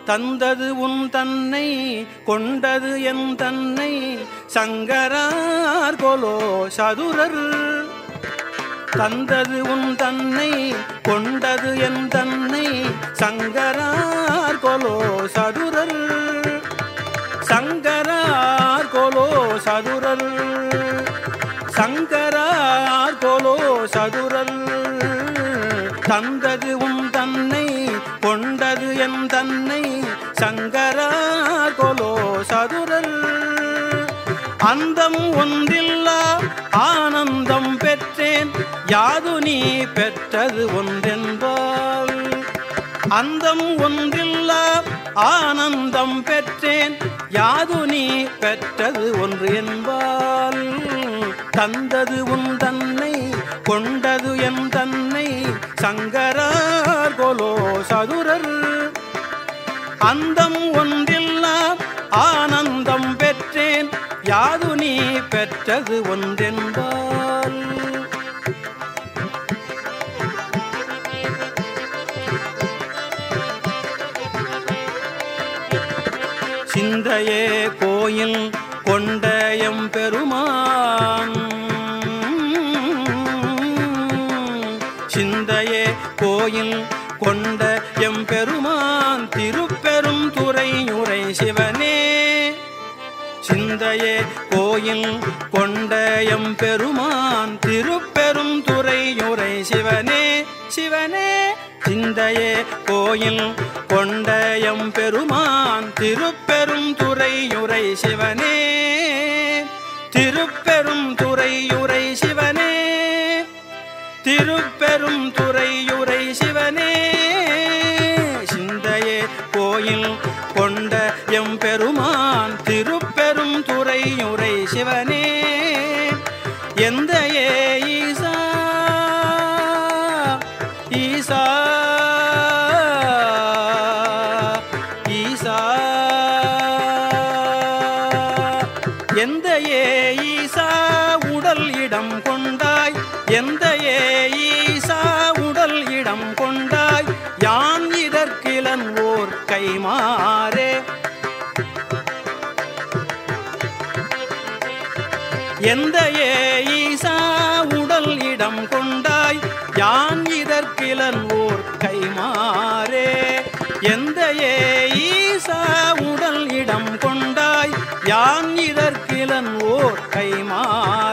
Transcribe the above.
தந்தது உன் தன்னை கொண்டது என் தன்னை சங்கரார் கொலோ சதுரர் தந்தது உன் தன்னை கொண்டது என் தன்னை சங்கரார் கொலோ சதுரர் சங்கரார் கொலோ சதுரர் சங்கரார் கொலோ சதுரர் தந்தது உன் தன்னை கொண்டது என் தன்னை சங்கரார் கொலோ சதுரர் அந்தம் ஒன்றில்லா ஆனந்தம் பெற்றேன் யாது நீ பெற்றது ஒன்றென்பால் அந்தம் ஒன்றில்லா ஆனந்தம் பெற்றேன் யாது நீ பெற்றது ஒன்று என்பால் தந்தது உன் தன்னை கொண்டது என் தன்னை சங்கரார் கொலோ சதுரர் அந்தம் ஒன்றில்லா ஆனந்தம் பெற்றேன் யாது நீ பெற்றது ஒன்றென்பால் சிந்தையே கோயில் கொண்டயம் பெருமான் சிந்தையே கோயில் கொண்ட எம் பெருமான் திருப்பெரும் துறையுரை சிவனே சிந்தையே கோயில் கொண்ட எம் பெருமான் திருப்பெரும் துறையுரை சிவனே சிவனே சிந்தையே கோயில் கொண்ட எம் பெருமான் திருப்பெரும் துறையுரை சிவனே திருப்பெரும் துறையுரை சிவனே திருப்பெரும் துறையுரை சிவனே சிந்தையே கோயில் கொண்ட எம் பெருமான் திருப்பெரும் துறையுரை சிவனே எந்த ஏ ஈசா ஈசா ஈசா எந்த ஏ ஈசா உடல் இடம் கொண்டாய் எந்த ஏ ஈசா உடல் இடம் கொண்டாய் யான் இதற்கிலன் ஓர் கைமாறே எந்த ஏ ஈசா உடல் இடம் கொண்டாய் யான் இதற்கிலன் ஓர் கைமாறே எந்த ஏ ஈசா உடல் இடம் கொண்டாய் யான் இதற்கிலன் ஓர் கைமாறே